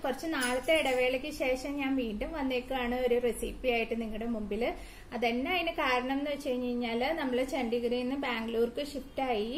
കുറച്ച് നാളത്തെ ഇടവേളയ്ക്ക് ശേഷം ഞാൻ വീണ്ടും വന്നേക്കാണ് ഒരു റെസിപ്പി ആയിട്ട് നിങ്ങളുടെ മുമ്പിൽ അതെന്നെ അതിന് കാരണം എന്ന് വെച്ച് കഴിഞ്ഞ് കഴിഞ്ഞാല് നമ്മൾ ചണ്ഡീഗഡിൽ നിന്ന് ബാംഗ്ലൂർക്ക് ഷിഫ്റ്റ് ആയി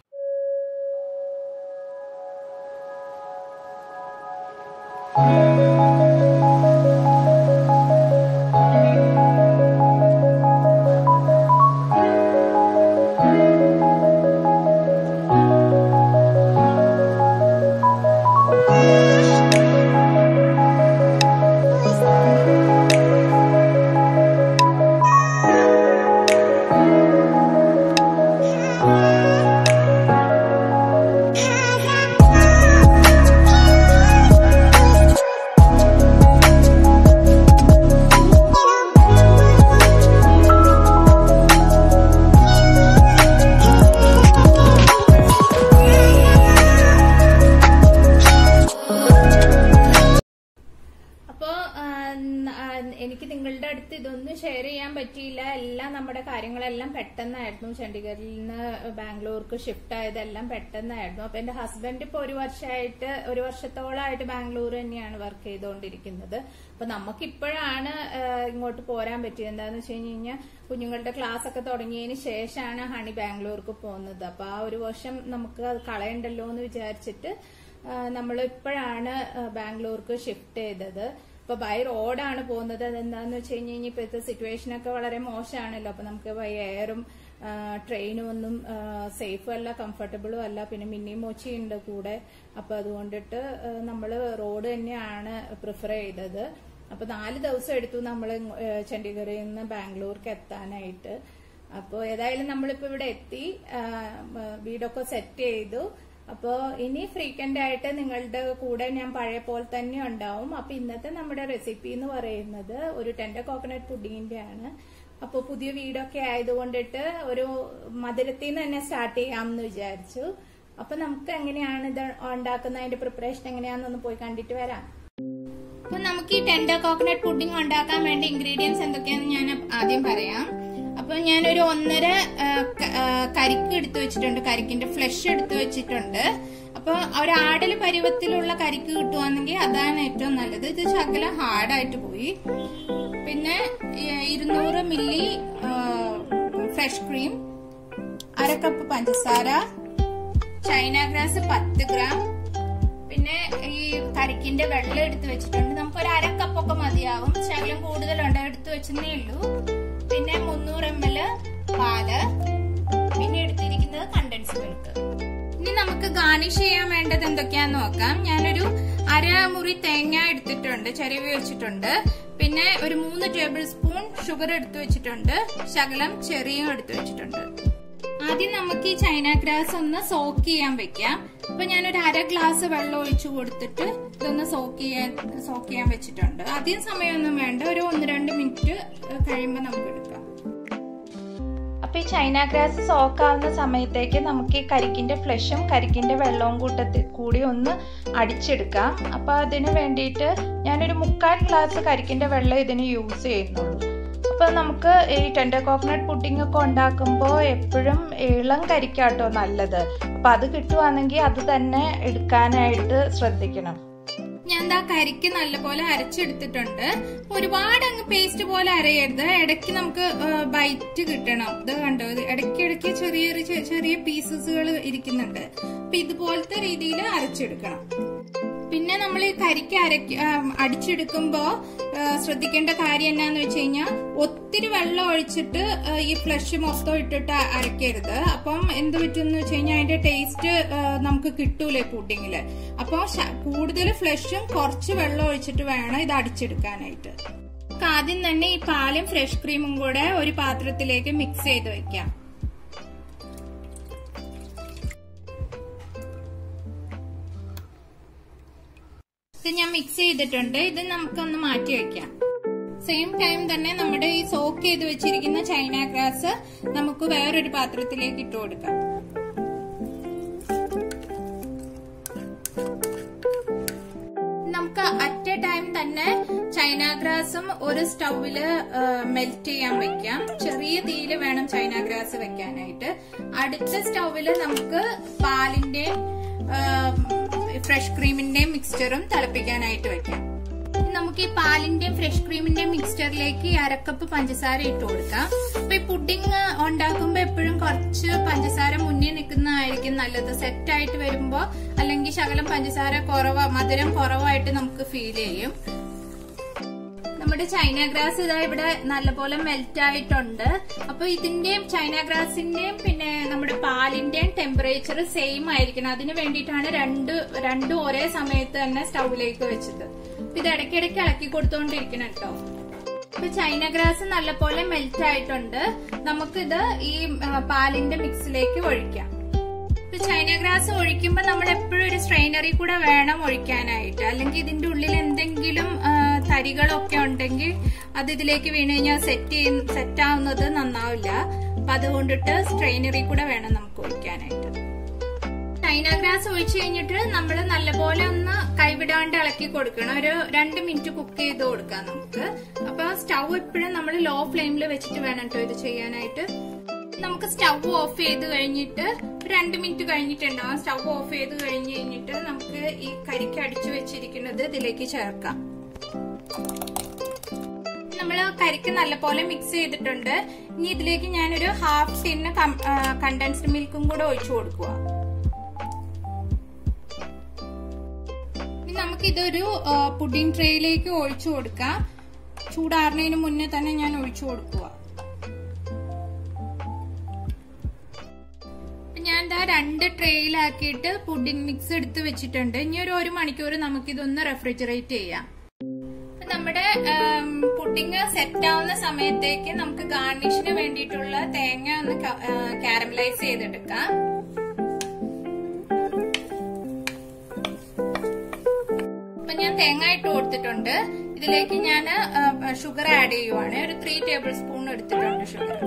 അപ്പോ ആ, ന- ആ, എനിക്ക് നിങ്ങളുടെ അടുത്ത് ഇതൊന്നും ഷെയർ ചെയ്യാൻ പറ്റിയില്ല എല്ലാം നമ്മുടെ കാര്യങ്ങളെല്ലാം പെട്ടെന്നായിരുന്നു ചണ്ഡീഗഡിൽ നിന്ന് ബാംഗ്ലൂർക്ക് ഷിഫ്റ്റ് ആയതെല്ലാം പെട്ടെന്നായിരുന്നു അപ്പൊ എന്റെ ഹസ്ബൻഡ് ഇപ്പൊ ഒരു വർഷമായിട്ട് ഒരു വർഷത്തോളമായിട്ട് ബാംഗ്ലൂർ തന്നെയാണ് വർക്ക് ചെയ്തുകൊണ്ടിരിക്കുന്നത് അപ്പൊ നമുക്ക് ഇപ്പോഴാണ് ഇങ്ങോട്ട് പോരാൻ പറ്റിയത് എന്താന്ന് വെച്ച് കഴിഞ്ഞ് കഴിഞ്ഞാൽ കുഞ്ഞുങ്ങളുടെ ക്ലാസ് ഒക്കെ തുടങ്ങിയതിന് ശേഷമാണ് ഹണി ബാംഗ്ലൂർക്ക് പോകുന്നത് അപ്പൊ ആ ഒരു വർഷം നമുക്ക് അത് കളയണ്ടല്ലോ എന്ന് വിചാരിച്ചിട്ട് നമ്മൾ ഇപ്പോഴാണ് ബാംഗ്ലൂർക്ക് ഷിഫ്റ്റ് ചെയ്തത് ഇപ്പൊ ബൈ റോഡാണ് പോകുന്നത് അതെന്താന്ന് വെച്ച് കഴിഞ്ഞ് കഴിഞ്ഞാൽ ഇപ്പോഴത്തെ സിറ്റുവേഷൻ ഒക്കെ വളരെ മോശമാണല്ലോ അപ്പൊ നമുക്ക് ബൈ എയറും ട്രെയിനും ഒന്നും സേഫും അല്ല കംഫർട്ടബിളും അല്ല പിന്നെ മിന്നി മോച്ചി ഉണ്ട് കൂടെ അപ്പൊ അതുകൊണ്ടിട്ട് നമ്മൾ റോഡ് തന്നെയാണ് പ്രിഫർ ചെയ്തത് അപ്പൊ നാല് ദിവസം എടുത്തു നമ്മൾ ചണ്ഡീഗഡിൽ നിന്ന് ബാംഗ്ലൂർക്ക് എത്താനായിട്ട് അപ്പോൾ ഏതായാലും നമ്മളിപ്പോ ഇവിടെ എത്തി ആ, വീടൊക്കെ സെറ്റ് ചെയ്തു അപ്പോ ഇനി ഫ്രീക്വന്റ് ആയിട്ട് നിങ്ങളുടെ കൂടെ ഞാൻ പഴയ പോലെ തന്നെ ഉണ്ടാവും അപ്പൊ ഇന്നത്തെ നമ്മുടെ റെസിപ്പി എന്ന് പറയുന്നത് ഒരു ടെൻഡർ കോക്കനട്ട് പുഡിങ്ങിന്റെ ആണ് അപ്പോൾ പുതിയ വീടൊക്കെ ആയതുകൊണ്ടിട്ട് ഒരു മധുരത്തിൽ നിന്ന് തന്നെ സ്റ്റാർട്ട് ചെയ്യാമെന്ന് വിചാരിച്ചു അപ്പൊ നമുക്ക് എങ്ങനെയാണ് ഇത് ഉണ്ടാക്കുന്ന അതിന്റെ പ്രിപ്പറേഷൻ എങ്ങനെയാണെന്നൊന്ന് പോയി കണ്ടിട്ട് വരാം അപ്പൊ നമുക്ക് ഈ ടെൻഡർ കോക്കനട്ട് പുഡിംഗ് ഉണ്ടാക്കാൻ വേണ്ട ഇൻഗ്രീഡിയൻസ് എന്തൊക്കെയാണെന്ന് ഞാൻ ആദ്യം പറയാം അപ്പൊ ഞാനൊരു ഒന്നര ആ, ക- ആ, കരിക്ക് എടുത്തു വെച്ചിട്ടുണ്ട് കരിക്കിന്റെ ഫ്ലഷ് എടുത്തു വെച്ചിട്ടുണ്ട് അപ്പൊ ഒരു ആടൽ പരുവത്തിലുള്ള കരിക്ക് കിട്ടുവാണെങ്കിൽ അതാണ് ഏറ്റവും നല്ലത് ഇത് ശകലം ഹാർഡായിട്ട് പോയി പിന്നെ ഈ ഇരുന്നൂറ് മില്ലി ഫ്രഷ് ക്രീം അര കപ്പ് പഞ്ചസാര ചൈന ഗ്രാസ് പത്ത് ഗ്രാം പിന്നെ ഈ കരിക്കിന്റെ വെള്ളം എടുത്ത് വെച്ചിട്ടുണ്ട് നമുക്ക് ഒരു അര കപ്പൊക്കെ മതിയാവും ശകലം കൂടുതലുണ്ട് എടുത്തു വെച്ചതേ ഉള്ളൂ പിന്നെ മുന്നൂറ് എം എൽ പാല് പിന്നെ എടുത്തിരിക്കുന്നത് കണ്ടൻസ് മിൽക്ക് ഇനി നമുക്ക് ഗാർണിഷ് ചെയ്യാൻ വേണ്ടത് എന്തൊക്കെയാന്ന് നോക്കാം ഞാനൊരു അര മുറി തേങ്ങ എടുത്തിട്ടുണ്ട് ചെറിയ വെച്ചിട്ടുണ്ട് പിന്നെ ഒരു മൂന്ന് ടേബിൾ സ്പൂൺ ഷുഗർ എടുത്തു വെച്ചിട്ടുണ്ട് ശകലം ചെറിയും എടുത്തു വെച്ചിട്ടുണ്ട് ആദ്യം നമുക്ക് ഈ ചൈന ഗ്രാസ് ഒന്ന് സോക്ക് ചെയ്യാൻ വെക്കാം അപ്പൊ ഞാനൊരു അര ഗ്ലാസ് വെള്ളം ഒഴിച്ചു കൊടുത്തിട്ട് ഇതൊന്ന് സോക്ക് ചെയ്യാൻ സോക്ക് ചെയ്യാൻ വെച്ചിട്ടുണ്ട് അധികം സമയമൊന്നും വേണ്ട ഒരു ഒന്ന് രണ്ട് മിനിറ്റ് കഴിയുമ്പോൾ നമുക്ക് എടുക്കാം അപ്പൊ ഈ ചൈന ഗ്രാസ് സോക്ക് ആവുന്ന സമയത്തേക്ക് നമുക്ക് ഈ കരിക്കിന്റെ ഫ്ലഷും കരിക്കിന്റെ വെള്ളവും കൂട്ടത്തിൽ കൂടി ഒന്ന് അടിച്ചെടുക്കാം അപ്പൊ അതിന് വേണ്ടിയിട്ട് ഞാനൊരു മുക്കാൽ ഗ്ലാസ് കരിക്കിന്റെ വെള്ളം ഇതിന് യൂസ് ചെയ്യുന്നുള്ളൂ അപ്പോൾ നമുക്ക് ഈ ടെൻഡർ കോക്കനട്ട് പുഡിംഗ് ഒക്കെ ഉണ്ടാക്കുമ്പോൾ എപ്പോഴും ഇളം കരിക്കാട്ടോ നല്ലത് അപ്പം അത് കിട്ടുവാണെങ്കിൽ അത് തന്നെ എടുക്കാനായിട്ട് ശ്രദ്ധിക്കണം ഞാൻ എന്താ കരിക്ക് നല്ലപോലെ അരച്ചെടുത്തിട്ടുണ്ട് ഒരുപാട് അങ്ങ് പേസ്റ്റ് പോലെ അരയരുത് ഇടയ്ക്ക് നമുക്ക് ബൈറ്റ് കിട്ടണം ഇത് കണ്ടോ ഇത് ഇടയ്ക്ക് ഇടയ്ക്ക് ചെറിയ ചെറിയ ചെറിയ പീസസുകൾ ഇരിക്കുന്നുണ്ട് അപ്പൊ ഇതുപോലത്തെ രീതിയിൽ അരച്ചെടുക്കണം പിന്നെ നമ്മൾ ഈ കരിക്ക് അരക്ക് ആ, അടിച്ചെടുക്കുമ്പോ ആ, ശ്രദ്ധിക്കേണ്ട കാര്യം എന്നാന്ന് വെച്ച് കഴിഞ്ഞാൽ ഒത്തിരി വെള്ളം ഒഴിച്ചിട്ട് ആ, ഈ ഫ്ലഷ് മൊത്തം ഇട്ടിട്ട് അരക്കരുത് അപ്പം എന്ത് പറ്റുമെന്ന് വെച്ച് കഴിഞ്ഞാൽ അതിന്റെ ടേസ്റ്റ് നമുക്ക് കിട്ടൂലേ പുഡിങ്ങില് അപ്പോൾ കൂടുതൽ ഫ്ലഷും കുറച്ച് വെള്ളം ഒഴിച്ചിട്ട് വേണം ഇത് അടിച്ചെടുക്കാനായിട്ട് നമുക്ക് ആദ്യം തന്നെ ഈ പാലും ഫ്രഷ് ക്രീമും കൂടെ ഒരു പാത്രത്തിലേക്ക് മിക്സ് ചെയ്ത് വെക്കാം ഇത് ഞാൻ മിക്സ് ചെയ്തിട്ടുണ്ട് ഇത് നമുക്കൊന്ന് മാറ്റി വെക്കാം സെയിം ടൈം തന്നെ നമ്മുടെ ഈ സോക്ക് ചെയ്ത് വെച്ചിരിക്കുന്ന ചൈന ഗ്രാസ് നമുക്ക് വേറൊരു പാത്രത്തിലേക്ക് ഇട്ട് കൊടുക്കാം നമുക്ക് അറ്റ് എ ടൈം തന്നെ ചൈന ഗ്രാസും ഒരു സ്റ്റൗവില് മെൽറ്റ് ചെയ്യാൻ വെക്കാം ചെറിയ തീയിൽ വേണം ചൈന ഗ്രാസ് വെക്കാനായിട്ട് അടുത്ത സ്റ്റൗവില് നമുക്ക് പാലിന്റെ ഫ്രഷ് ക്രീമിന്റെയും മിക്സ്ചറും തിളപ്പിക്കാനായിട്ട് വെക്കാം ഇനി നമുക്ക് ഈ പാലിന്റെയും ഫ്രഷ് ക്രീമിന്റെയും മിക്സ്ചറിലേക്ക് അരക്കപ്പ് പഞ്ചസാര ഇട്ട് കൊടുക്കാം അപ്പൊ ഈ പുഡിംഗ് ഉണ്ടാക്കുമ്പോ എപ്പോഴും കുറച്ച് പഞ്ചസാര മുന്നേ നിൽക്കുന്നതായിരിക്കും നല്ലത് സെറ്റ് ആയിട്ട് വരുമ്പോ അല്ലെങ്കിൽ ശകലം പഞ്ചസാര കുറവ് മധുരം കുറവായിട്ട് നമുക്ക് ഫീൽ ചെയ്യും നമ്മുടെ ചൈന ഗ്രാസ് ഇതാ ഇവിടെ നല്ലപോലെ മെൽറ്റ് ആയിട്ടുണ്ട് അപ്പൊ ഇതിന്റെയും ചൈന ഗ്രാസിന്റെയും പിന്നെ നമ്മുടെ പാലിന്റെയും ടെമ്പറേച്ചർ സെയിം ആയിരിക്കണം അതിന് വേണ്ടിയിട്ടാണ് രണ്ട് രണ്ടും ഒരേ സമയത്ത് തന്നെ സ്റ്റൗവിലേക്ക് വെച്ചത് അപ്പൊ ഇത് ഇടയ്ക്കിടയ്ക്ക് ഇളക്കി കൊടുത്തോണ്ടിരിക്കണം കേട്ടോ ഇപ്പൊ ചൈന ഗ്രാസ് നല്ലപോലെ മെൽറ്റ് ആയിട്ടുണ്ട് നമുക്കിത് ഈ ആ, പാലിന്റെ മിക്സിലേക്ക് ഒഴിക്കാം ഇപ്പൊ ചൈന ഗ്രാസ് ഒഴിക്കുമ്പോൾ നമ്മൾ എപ്പോഴും ഒരു സ്ട്രെയിനറി കൂടെ വേണം ഒഴിക്കാനായിട്ട് അല്ലെങ്കിൽ ഇതിന്റെ ഉള്ളിൽ എന്തെങ്കിലും ആ, തരികളൊക്കെ ഉണ്ടെങ്കിൽ അത് ഇതിലേക്ക് വീണ് കഴിഞ്ഞാൽ സെറ്റ് സെറ്റ് ആവുന്നത് നന്നാവില്ല അപ്പൊ അതുകൊണ്ടിട്ട് സ്ട്രെയിനറി കൂടെ വേണം നമുക്ക് ഒഴിക്കാനായിട്ട് ചൈന ഗ്രാസ് ഒഴിച്ചു കഴിഞ്ഞിട്ട് നമ്മൾ നല്ലപോലെ ഒന്ന് കൈവിടാണ്ട് ഇളക്കി കൊടുക്കണം ഒരു രണ്ട് മിനിറ്റ് കുക്ക് ചെയ്ത് കൊടുക്കാം നമുക്ക് അപ്പൊ സ്റ്റൗ എപ്പോഴും നമ്മൾ ലോ ഫ്ലെയിമിൽ വെച്ചിട്ട് വേണം കേട്ടോ ഇത് ചെയ്യാനായിട്ട് നമുക്ക് സ്റ്റൗ ഓഫ് ചെയ്ത് കഴിഞ്ഞിട്ട് ഒരു രണ്ട് മിനിറ്റ് കഴിഞ്ഞിട്ടുണ്ടാവും സ്റ്റൗ ഓഫ് ചെയ്ത് കഴിഞ്ഞ് കഴിഞ്ഞിട്ട് നമുക്ക് ഈ കരിക്ക് അടിച്ചു വെച്ചിരിക്കുന്നത് ഇതിലേക്ക് ചേർക്കാം നമ്മൾ കരിക്ക് നല്ലപോലെ മിക്സ് ചെയ്തിട്ടുണ്ട് ഇനി ഇതിലേക്ക് ഞാനൊരു ഹാഫ് ടിന്ന് കണ്ടൻസ്ഡ് മിൽക്കും കൂടെ ഒഴിച്ചു കൊടുക്കുക ഇനി നമുക്ക് ഇതൊരു പുഡിംഗ് ട്രേയിലേക്ക് ഒഴിച്ചു കൊടുക്കാം ചൂടാറുന്നതിന് മുന്നേ തന്നെ ഞാൻ ഒഴിച്ചു കൊടുക്കുക ഞാൻ ദാ രണ്ട് ട്രേയിലാക്കിയിട്ട് പുഡിംഗ് മിക്സ് എടുത്ത് വെച്ചിട്ടുണ്ട് ഇനി ഒരു ഒരു മണിക്കൂർ നമുക്കിതൊന്ന് റെഫ്രിജറേറ്റ് ചെയ്യാം അപ്പൊ നമ്മുടെ പുഡിംഗ് സെറ്റ് ആവുന്ന സമയത്തേക്ക് നമുക്ക് ഗാർണിഷിന് വേണ്ടിയിട്ടുള്ള തേങ്ങ ഒന്ന് കാരമലൈസ് ചെയ്തെടുക്കാം അപ്പൊ ഞാൻ തേങ്ങ ഇട്ട് കൊടുത്തിട്ടുണ്ട് ഇതിലേക്ക് ഞാൻ ഷുഗർ ആഡ് ചെയ്യുവാണ് ഒരു ത്രീ ടേബിൾ സ്പൂൺ എടുത്തിട്ടുണ്ട് ഷുഗർ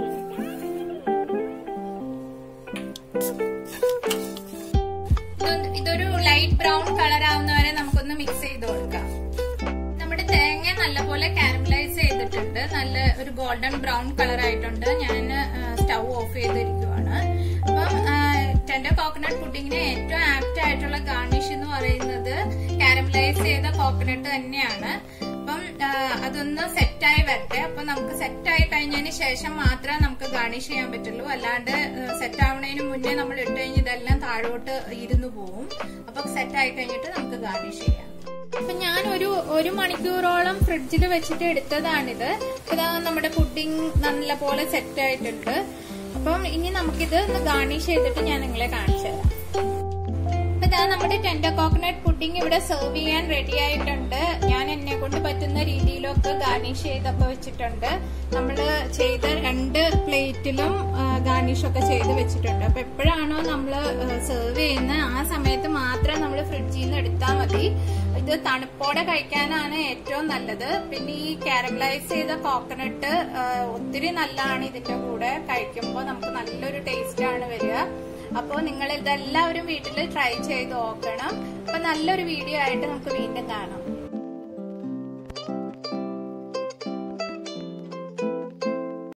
ഇതൊന്ന് ഇതൊരു ലൈറ്റ് ബ്രൗൺ കളർ ആവുന്ന വരെ നമുക്കൊന്ന് മിക്സ് ചെയ്ത് കൊടുക്കാം നമ്മുടെ തേങ്ങ നല്ലപോലെ കാരമലൈസ് ചെയ്തിട്ടുണ്ട് നല്ല ഒരു ഗോൾഡൻ ബ്രൗൺ കളർ ആയിട്ടുണ്ട് ഞാൻ സ്റ്റൗ ഓഫ് ചെയ്തിരിക്കുവാണ് അപ്പം ടെൻഡർ കോക്കനട്ട് പുഡിങ്ങിന് ഏറ്റവും ആപ്റ്റ് ആയിട്ടുള്ള ഗാർണിഷ് എന്ന് പറയുന്നത് കാരമലൈസ് ചെയ്ത കോക്കനട്ട് തന്നെയാണ് അപ്പം ആ, അതൊന്ന് സെറ്റായി വരട്ടെ അപ്പൊ നമുക്ക് സെറ്റായി കഴിഞ്ഞതിന് ശേഷം മാത്രമേ നമുക്ക് ഗാർണിഷ് ചെയ്യാൻ പറ്റുള്ളൂ അല്ലാണ്ട് സെറ്റ് ആവുന്നതിന് മുന്നേ നമ്മൾ ഇട്ട് കഴിഞ്ഞ് ഇതെല്ലാം താഴോട്ട് ഇരുന്നു പോവും അപ്പൊ സെറ്റായി കഴിഞ്ഞിട്ട് നമുക്ക് ഗാർണിഷ് ചെയ്യാം അപ്പൊ ഞാൻ ഒരു ഒരു മണിക്കൂറോളം ഫ്രിഡ്ജിൽ വെച്ചിട്ട് എടുത്തതാണിത് ഇതാ നമ്മുടെ പുഡിംഗ് നല്ല പോലെ സെറ്റ് ആയിട്ടുണ്ട് അപ്പം ഇനി നമുക്കിത് ഒന്ന് ഗാർണിഷ് ചെയ്തിട്ട് ഞാൻ നിങ്ങളെ കാണിച്ചു തരാം അപ്പൊ ഇതാ നമ്മുടെ ടെൻഡർ കോക്കനട്ട് പുഡിംഗ് ഇവിടെ സെർവ് ചെയ്യാൻ റെഡി ആയിട്ടുണ്ട് ഞാൻ എന്നെ കൊണ്ട് പറ്റുന്ന രീതിയിലൊക്കെ ഗാർണിഷ് ചെയ്തൊക്കെ വെച്ചിട്ടുണ്ട് നമ്മൾ ചെയ്ത രണ്ട് പ്ലേറ്റിലും ഗാർണിഷ് ഒക്കെ ചെയ്ത് വെച്ചിട്ടുണ്ട് അപ്പൊ എപ്പോഴാണോ നമ്മൾ സെർവ് ചെയ്യുന്നത് ആ സമയത്ത് മാത്രം നമ്മൾ ഫ്രിഡ്ജിൽ നിന്ന് എടുത്താൽ മതി ഇത് തണുപ്പോടെ കഴിക്കാനാണ് ഏറ്റവും നല്ലത് പിന്നെ ഈ കാരമലൈസ് ചെയ്ത കോക്കനട്ട് ഒത്തിരി നല്ലതാണ് ഇതിന്റെ കൂടെ കഴിക്കുമ്പോൾ നമുക്ക് നല്ലൊരു ടേസ്റ്റ് ആണ് വരിക അപ്പോൾ നിങ്ങൾ ഇതെല്ലാവരും വീട്ടിൽ ട്രൈ ചെയ്ത് നോക്കണം അപ്പൊ നല്ലൊരു വീഡിയോ ആയിട്ട് നമുക്ക് വീണ്ടും കാണാം